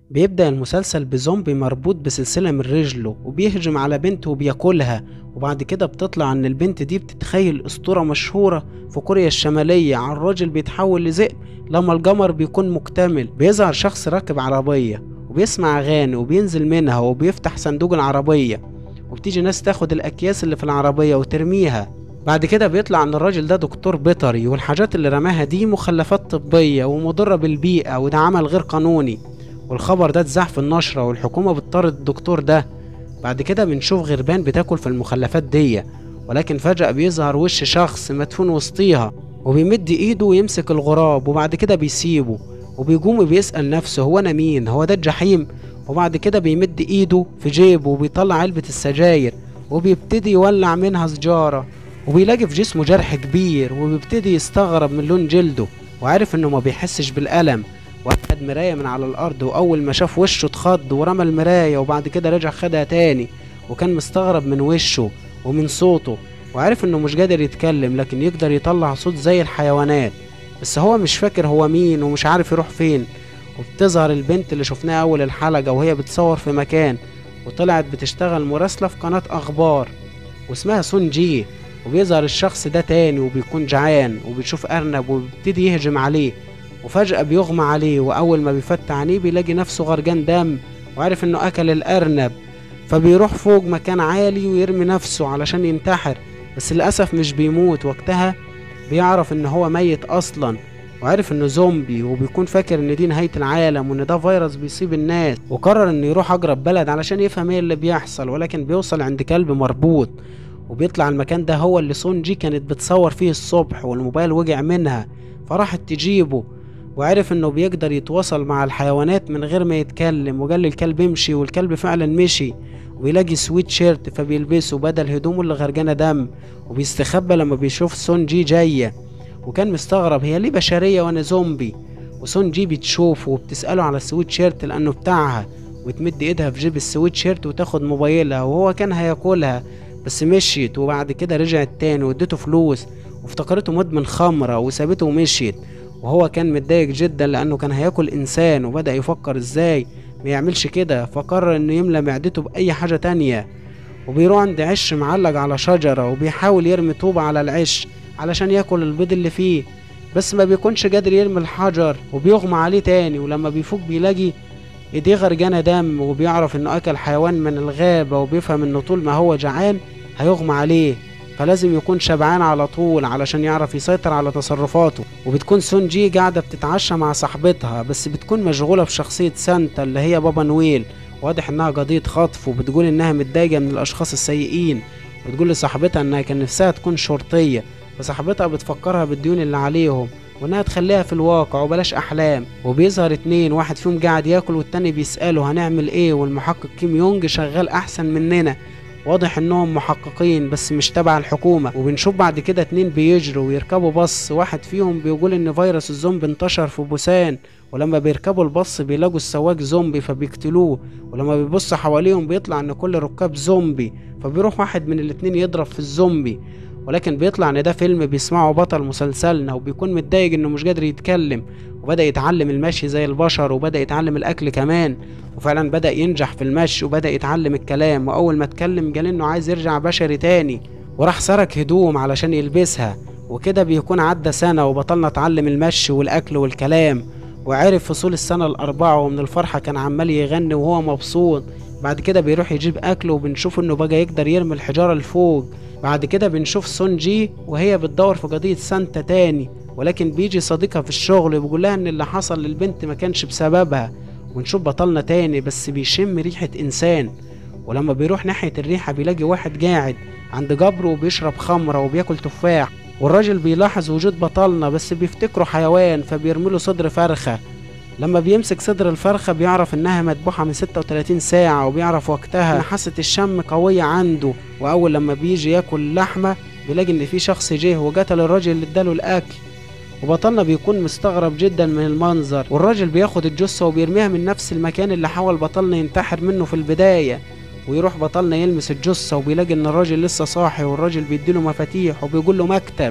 بيبدأ المسلسل بزومبي مربوط بسلسلة من رجله وبيهجم على بنت وبياكلها وبعد كده بتطلع ان البنت دي بتتخيل اسطورة مشهورة في كوريا الشمالية عن راجل بيتحول لذئب لما القمر بيكون مكتمل بيظهر شخص راكب عربية وبيسمع اغاني وبينزل منها وبيفتح صندوق العربية وبتيجي ناس تاخد الاكياس اللي في العربية وترميها بعد كده بيطلع ان الراجل ده دكتور بيطري والحاجات اللي رماها دي مخلفات طبية ومضرة بالبيئة وده عمل غير قانوني والخبر ده اتذاع في النشرة والحكومة بتطارد الدكتور ده بعد كده بنشوف غربان بتاكل في المخلفات دي ولكن فجأة بيظهر وش شخص مدفون وسطيها وبيمد ايده ويمسك الغراب وبعد كده بيسيبه وبيقوم بيسأل نفسه هو انا مين هو ده الجحيم وبعد كده بيمد ايده في جيبه وبيطلع علبة السجاير وبيبتدي يولع منها سجارة وبيلاقي في جسمه جرح كبير وبيبتدي يستغرب من لون جلده وعارف انه ما بيحسش بالألم واخد مراية من على الأرض وأول ما شاف وشه اتخض ورمى المراية وبعد كده رجع خدها تاني وكان مستغرب من وشه ومن صوته وعارف انه مش قادر يتكلم لكن يقدر يطلع صوت زي الحيوانات بس هو مش فاكر هو مين ومش عارف يروح فين وبتظهر البنت اللي شفناها أول الحلقة وهي بتصور في مكان وطلعت بتشتغل مراسلة في قناة أخبار واسمها سون جي وبيظهر الشخص ده تاني وبيكون جعان وبيشوف أرنب وبيبتدي يهجم عليه وفجأة بيغمى عليه وأول ما بيفتح عينيه بيلاقي نفسه غرقان دم وعارف إنه أكل الأرنب فبيروح فوق مكان عالي ويرمي نفسه علشان ينتحر بس للأسف مش بيموت وقتها بيعرف إن هو ميت أصلا وعارف إنه زومبي وبيكون فاكر إن دي نهاية العالم وإن ده فيروس بيصيب الناس وقرر إنه يروح أقرب بلد علشان يفهم إيه اللي بيحصل ولكن بيوصل عند كلب مربوط وبيطلع المكان ده هو اللي سون جي كانت بتصور فيه الصبح والموبايل وقع منها فراحت تجيبه وعرف انه بيقدر يتواصل مع الحيوانات من غير ما يتكلم وقال للكلب امشي والكلب فعلا مشي ويلاقي سويت شيرت فبيلبسه بدل هدومه اللي غرقانه دم وبيستخبى لما بيشوف سون جي جايه وكان مستغرب هي ليه بشريه وانا زومبي وسون جي بتشوفه وبتساله على السويت شيرت لانه بتاعها وتمد ايدها في جيب السويت شيرت وتاخد موبايلها وهو كان هياكلها بس مشيت وبعد كده رجعت تاني واديته فلوس وافتكرته مدمن خمرة وسابته ومشيت وهو كان متضايق جدا لانه كان هياكل انسان وبدأ يفكر ازاي ما يعملش كده فقرر انه يملى معدته باي حاجة تانية وبيروح عند عش معلق على شجرة وبيحاول يرمي طوبة على العش علشان ياكل البيض اللي فيه بس ما بيكونش قادر يرمي الحجر وبيغمى عليه تاني ولما بيفوق بيلاقي ايديه غرقانة دم وبيعرف انه اكل حيوان من الغابة وبيفهم انه طول ما هو جعان هيغمى عليه فلازم يكون شبعان على طول علشان يعرف يسيطر على تصرفاته وبتكون سون جي قاعدة بتتعشى مع صاحبتها بس بتكون مشغولة بشخصية سانتا اللي هي بابا نويل واضح انها قضية خطف وبتقول انها متضايقة من الاشخاص السيئين وتقول لصاحبتها انها كان نفسها تكون شرطية فصاحبتها بتفكرها بالديون اللي عليهم وانها تخليها في الواقع وبلاش احلام وبيظهر اتنين واحد فيهم قاعد ياكل والتاني بيسأله هنعمل ايه والمحقق كيم يونج شغال احسن مننا واضح انهم محققين بس مش تبع الحكومة وبنشوف بعد كده اتنين بيجروا ويركبوا باص واحد فيهم بيقول ان فيروس الزومبي انتشر في بوسان ولما بيركبوا الباص بيلاقوا السواق زومبي فبيقتلوه ولما بيبصوا حواليهم بيطلع ان كل ركاب زومبي فبيروح واحد من الاتنين يضرب في الزومبي ولكن بيطلع ان ده فيلم بيسمعه بطل مسلسلنا وبيكون متضايق انه مش قادر يتكلم وبدأ يتعلم المشي زي البشر وبدأ يتعلم الأكل كمان وفعلا بدأ ينجح في المشي وبدأ يتعلم الكلام وأول ما اتكلم قال إنه عايز يرجع بشري تاني وراح سرق هدوم علشان يلبسها وكده بيكون عدى سنة وبطلنا اتعلم المشي والأكل والكلام وعرف فصول السنة الأربعة ومن الفرحة كان عمال يغني وهو مبسوط بعد كده بيروح يجيب أكل وبنشوف إنه بقى يقدر يرمي الحجارة لفوق بعد كده بنشوف سون جي وهي بتدور في قضية سانتا تاني ولكن بيجي صديقها في الشغل بيقول لها ان اللي حصل للبنت ما كانش بسببها ونشوف بطلنا تاني بس بيشم ريحة انسان ولما بيروح ناحية الريحة بيلاقي واحد قاعد عند جبره وبيشرب خمرة وبياكل تفاح والراجل بيلاحظ وجود بطلنا بس بيفتكره حيوان فبيرميله صدر فرخة لما بيمسك صدر الفرخة بيعرف انها مذبوحة من 36 ساعة وبيعرف وقتها ان حاسة الشم قوية عنده واول لما بيجي ياكل لحمة بيلاقي ان في شخص جه وقتل الراجل اللي اداله الاكل وبطلنا بيكون مستغرب جدا من المنظر والراجل بياخد الجثة وبيرميها من نفس المكان اللي حاول بطلنا ينتحر منه في البداية ويروح بطلنا يلمس الجثة وبيلاقي ان الراجل لسه صاحي والراجل بيديله مفاتيح وبيقول له مكتب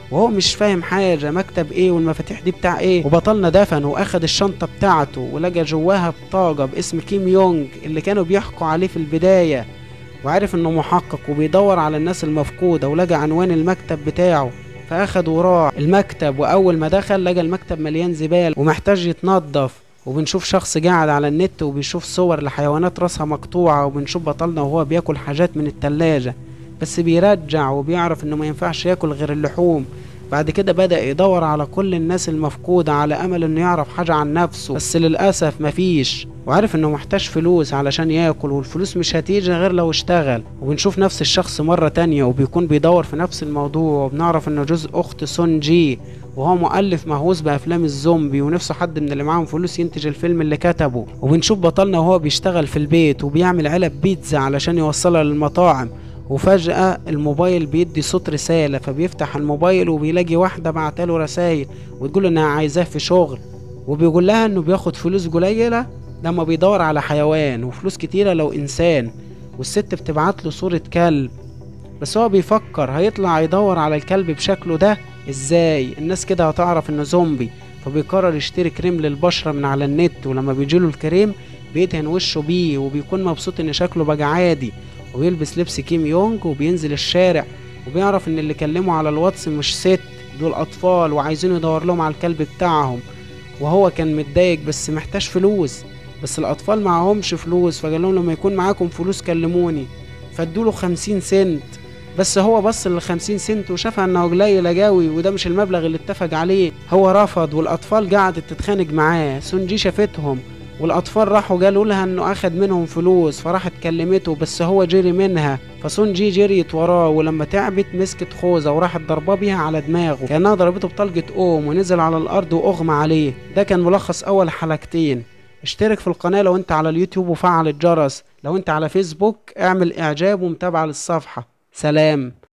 وهو مش فاهم حاجة مكتب ايه والمفاتيح دي بتاع ايه وبطلنا دفن واخد الشنطة بتاعته ولقى جواها بطاقة باسم كيم يونج اللي كانوا بيحكوا عليه في البداية وعرف انه محقق وبيدور على الناس المفقودة ولقى عنوان المكتب بتاعه فاخد وراه المكتب واول ما دخل لقى المكتب مليان زبالة ومحتاج يتنضف وبنشوف شخص قاعد على النت وبيشوف صور لحيوانات راسها مقطوعة وبنشوف بطلنا وهو بياكل حاجات من التلاجة بس بيرجع وبيعرف انه ما ينفعش ياكل غير اللحوم بعد كده بدأ يدور على كل الناس المفقودة على أمل إنه يعرف حاجة عن نفسه بس للأسف مفيش وعارف إنه محتاج فلوس علشان ياكل والفلوس مش هتيجي غير لو اشتغل وبنشوف نفس الشخص مرة تانية وبيكون بيدور في نفس الموضوع وبنعرف إنه جزء أخت سون جي وهو مؤلف مهووس بأفلام الزومبي ونفسه حد من اللي معاهم فلوس ينتج الفيلم اللي كتبه وبنشوف بطلنا وهو بيشتغل في البيت وبيعمل علب بيتزا علشان يوصلها للمطاعم وفجأة الموبايل بيدي صوت رسالة فبيفتح الموبايل وبيلاقي واحدة بعتله رسايل وتقول انها عايزاه في شغل وبيقول لها انه بياخد فلوس قليلة لما بيدور على حيوان وفلوس كتيرة لو انسان والست بتبعت له صورة كلب بس هو بيفكر هيطلع يدور على الكلب بشكله ده ازاي الناس كده هتعرف انه زومبي فبيقرر يشتري كريم للبشرة من على النت ولما بيجيله الكريم بيدهن وشه بيه وبيكون مبسوط ان شكله بقى عادي وبيلبس لبس كيم يونج وبينزل الشارع وبيعرف ان اللي كلموا على الواتس مش ست دول اطفال وعايزين يدور لهم على الكلب بتاعهم وهو كان متضايق بس محتاج فلوس بس الاطفال معهمش فلوس فقال لهم لما يكون معاكم فلوس كلموني فادوله خمسين سنت بس هو بص لل 50 سنت وشافها انه قليل قوي وده مش المبلغ اللي اتفق عليه هو رفض والاطفال قعدت تتخانق معاه سونجي شافتهم والاطفال راحوا قالوا لها انه اخد منهم فلوس فراحت كلمته بس هو جري منها فسون جي جريت وراه ولما تعبت مسكت خوذة وراحت ضرباه بيها على دماغه كانها ضربته بطلقة اوم ونزل على الارض واغمى عليه ده كان ملخص اول حلقتين اشترك في القناة لو انت على اليوتيوب وفعل الجرس لو انت على فيسبوك اعمل اعجاب ومتابعة للصفحة سلام